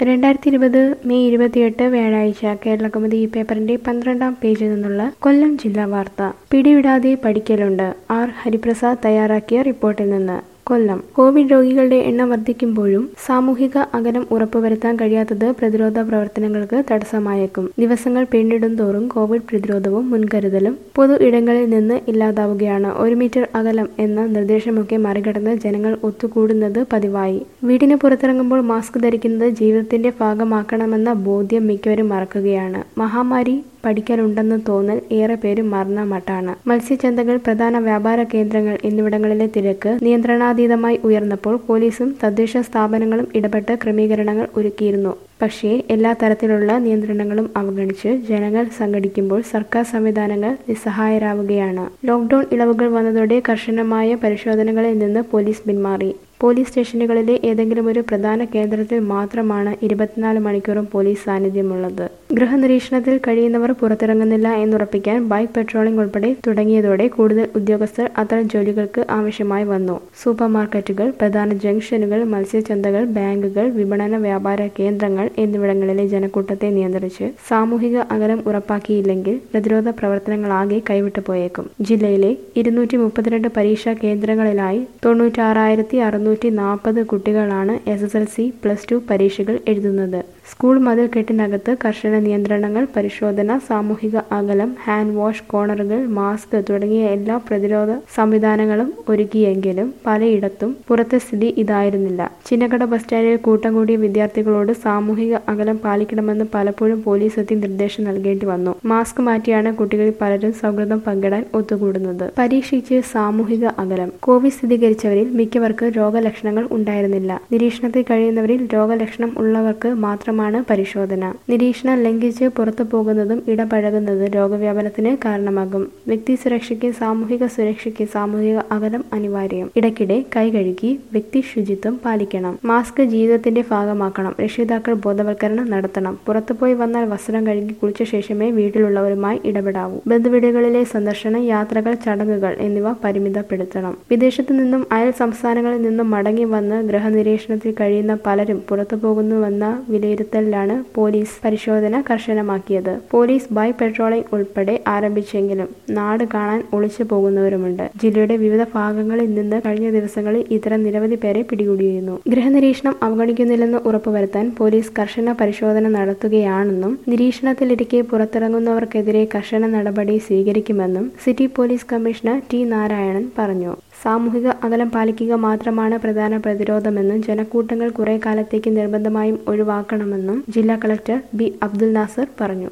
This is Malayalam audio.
രണ്ടായിരത്തി ഇരുപത് മെയ് ഇരുപത്തിയെട്ട് വ്യാഴാഴ്ച കേരളകൗമുദി ഈ പേപ്പറിന്റെ പന്ത്രണ്ടാം പേജിൽ നിന്നുള്ള കൊല്ലം ജില്ലാ വാർത്ത പിടിവിടാതെ പഠിക്കലുണ്ട് ആർ ഹരിപ്രസാദ് തയ്യാറാക്കിയ റിപ്പോർട്ടിൽ നിന്ന് കൊല്ലം കോവിഡ് രോഗികളുടെ എണ്ണം വർദ്ധിക്കുമ്പോഴും സാമൂഹിക അകലം ഉറപ്പുവരുത്താൻ കഴിയാത്തത് പ്രതിരോധ പ്രവർത്തനങ്ങൾക്ക് തടസ്സമായേക്കും ദിവസങ്ങൾ പിന്നിടും തോറും കോവിഡ് പ്രതിരോധവും മുൻകരുതലും പൊതു ഇടങ്ങളിൽ നിന്ന് ഇല്ലാതാവുകയാണ് ഒരു മീറ്റർ അകലം എന്ന നിർദ്ദേശമൊക്കെ മറികടന്ന് ജനങ്ങൾ ഒത്തുകൂടുന്നത് പതിവായി വീടിന് പുറത്തിറങ്ങുമ്പോൾ മാസ്ക് ധരിക്കുന്നത് ജീവിതത്തിന്റെ ഭാഗമാക്കണമെന്ന ബോധ്യം മിക്കവരും മറക്കുകയാണ് മഹാമാരി പഠിക്കലുണ്ടെന്ന് തോന്നൽ ഏറെ പേര് മറന്ന മട്ടാണ് മത്സ്യചന്തകൾ പ്രധാന വ്യാപാര കേന്ദ്രങ്ങൾ എന്നിവിടങ്ങളിലെ തിരക്ക് നിയന്ത്രണാതീതമായി ഉയർന്നപ്പോൾ പോലീസും തദ്ദേശ സ്ഥാപനങ്ങളും ഇടപെട്ട് ക്രമീകരണങ്ങൾ ഒരുക്കിയിരുന്നു പക്ഷേ എല്ലാ തരത്തിലുള്ള നിയന്ത്രണങ്ങളും അവഗണിച്ച് ജനങ്ങൾ സംഘടിക്കുമ്പോൾ സർക്കാർ സംവിധാനങ്ങൾ നിസ്സഹായരാവുകയാണ് ലോക്ഡൌൺ ഇളവുകൾ വന്നതോടെ കർശനമായ പരിശോധനകളിൽ നിന്ന് പോലീസ് പിന്മാറി പോലീസ് സ്റ്റേഷനുകളിലെ ഏതെങ്കിലും ഒരു പ്രധാന കേന്ദ്രത്തിൽ മാത്രമാണ് ഇരുപത്തിനാല് മണിക്കൂറും പോലീസ് സാന്നിധ്യമുള്ളത് ഗൃഹനിരീക്ഷണത്തിൽ കഴിയുന്നവർ പുറത്തിറങ്ങുന്നില്ല എന്നുറപ്പിക്കാൻ ബൈക്ക് പെട്രോളിംഗ് ഉൾപ്പെടെ തുടങ്ങിയതോടെ കൂടുതൽ ഉദ്യോഗസ്ഥർ അത്തരം ജോലികൾക്ക് ആവശ്യമായി വന്നു സൂപ്പർ മാർക്കറ്റുകൾ പ്രധാന ജംഗ്ഷനുകൾ മത്സ്യചന്തകൾ ബാങ്കുകൾ വിപണന വ്യാപാര കേന്ദ്രങ്ങൾ എന്നിവിടങ്ങളിലെ ജനക്കൂട്ടത്തെ നിയന്ത്രിച്ച് സാമൂഹിക അകലം ഉറപ്പാക്കിയില്ലെങ്കിൽ പ്രതിരോധ പ്രവർത്തനങ്ങളാകെ കൈവിട്ടു പോയേക്കും ജില്ലയിലെ ഇരുന്നൂറ്റി മുപ്പത്തിരണ്ട് പരീക്ഷാ കേന്ദ്രങ്ങളിലായി തൊണ്ണൂറ്റാറായിരത്തി അറുന്നൂറ്റി നാൽപ്പത് കുട്ടികളാണ് S S L C plus two പരീക്ഷകൾ എഴുതുന്നത് സ്കൂൾ മതിൽ കെട്ടിനകത്ത് കർശന നിയന്ത്രണങ്ങൾ പരിശോധന സാമൂഹിക അകലം ഹാൻഡ് വാഷ് കോണറുകൾ മാസ്ക് തുടങ്ങിയ എല്ലാ പ്രതിരോധ സംവിധാനങ്ങളും ഒരുക്കിയെങ്കിലും പലയിടത്തും പുറത്തെ സ്ഥിതി ഇതായിരുന്നില്ല ചിന്നക്കട ബസ് സ്റ്റാൻഡിൽ കൂട്ടം കൂടിയ വിദ്യാർത്ഥികളോട് സാമൂഹിക അകലം പാലിക്കണമെന്ന് പലപ്പോഴും പോലീസ് എത്തി നിർദ്ദേശം നൽകേണ്ടി വന്നു മാസ്ക് മാറ്റിയാണ് കുട്ടികളിൽ പലരും സൗഹൃദം പങ്കിടാൻ ഒത്തുകൂടുന്നത് പരീക്ഷിച്ച് സാമൂഹിക അകലം കോവിഡ് സ്ഥിരീകരിച്ചവരിൽ മിക്കവർക്ക് രോഗലക്ഷണങ്ങൾ ഉണ്ടായിരുന്നില്ല നിരീക്ഷണത്തിൽ കഴിയുന്നവരിൽ രോഗലക്ഷണം ഉള്ളവർക്ക് മാത്രമാണ് പരിശോധന നിരീക്ഷണം ലംഘിച്ച് പുറത്തു പോകുന്നതും ഇടപഴകുന്നത് രോഗവ്യാപനത്തിന് കാരണമാകും വ്യക്തി സുരക്ഷയ്ക്ക് സാമൂഹിക സുരക്ഷയ്ക്ക് സാമൂഹിക അകലം അനിവാര്യം ഇടയ്ക്കിടെ കൈ കഴുകി വ്യക്തി ശുചിത്വം പാലിക്കണം മാസ്ക് ജീവിതത്തിന്റെ ഭാഗമാക്കണം രക്ഷിതാക്കൾ ബോധവൽക്കരണം നടത്തണം പുറത്തുപോയി വന്നാൽ വസ്ത്രം കഴുകി കുളിച്ച ശേഷമേ വീട്ടിലുള്ളവരുമായി ഇടപെടാവൂ ബന്ധുവീടുകളിലെ സന്ദർശനം യാത്രകൾ ചടങ്ങുകൾ എന്നിവ പരിമിതപ്പെടുത്തണം വിദേശത്തു നിന്നും അയൽ സംസ്ഥാനങ്ങളിൽ നിന്നും മടങ്ങി വന്ന് ഗൃഹനിരീക്ഷണത്തിൽ കഴിയുന്ന പലരും പുറത്തു പോകുന്നുവെന്ന വിലയിരുത്തലിലാണ് പോലീസ് പരിശോധന കർശനമാക്കിയത് പോലീസ് ബൈ പെട്രോളിംഗ് ഉൾപ്പെടെ ആരംഭിച്ചെങ്കിലും നാട് കാണാൻ ഒളിച്ചു പോകുന്നവരുമുണ്ട് ജില്ലയുടെ വിവിധ ഭാഗങ്ങളിൽ നിന്ന് കഴിഞ്ഞ ദിവസങ്ങളിൽ ഇത്തരം നിരവധി പേരെ പിടികൂടിയിരുന്നു ഗൃഹനിരീക്ഷണം അവഗണിക്കുന്നില്ലെന്ന് ഉറപ്പുവരുത്താൻ പോലീസ് കർശന പരിശോധന നടത്തുകയാണെന്നും നിരീക്ഷണത്തിലിരിക്കെ പുറത്തിറങ്ങുന്നവർക്കെതിരെ കർശന നടപടി സ്വീകരിക്കുമെന്നും city police commissioner T Narayanan പറഞ്ഞു സാമൂഹിക അകലം പാലിക്കുക മാത്രമാണ് പ്രധാന പ്രതിരോധമെന്നും ജനക്കൂട്ടങ്ങൾ കുറെ കാലത്തേക്ക് നിർബന്ധമായും ഒഴിവാക്കണമെന്നും ജില്ലാ കളക്ടർ ബി അബ്ദുൽ നാസർ പറഞ്ഞു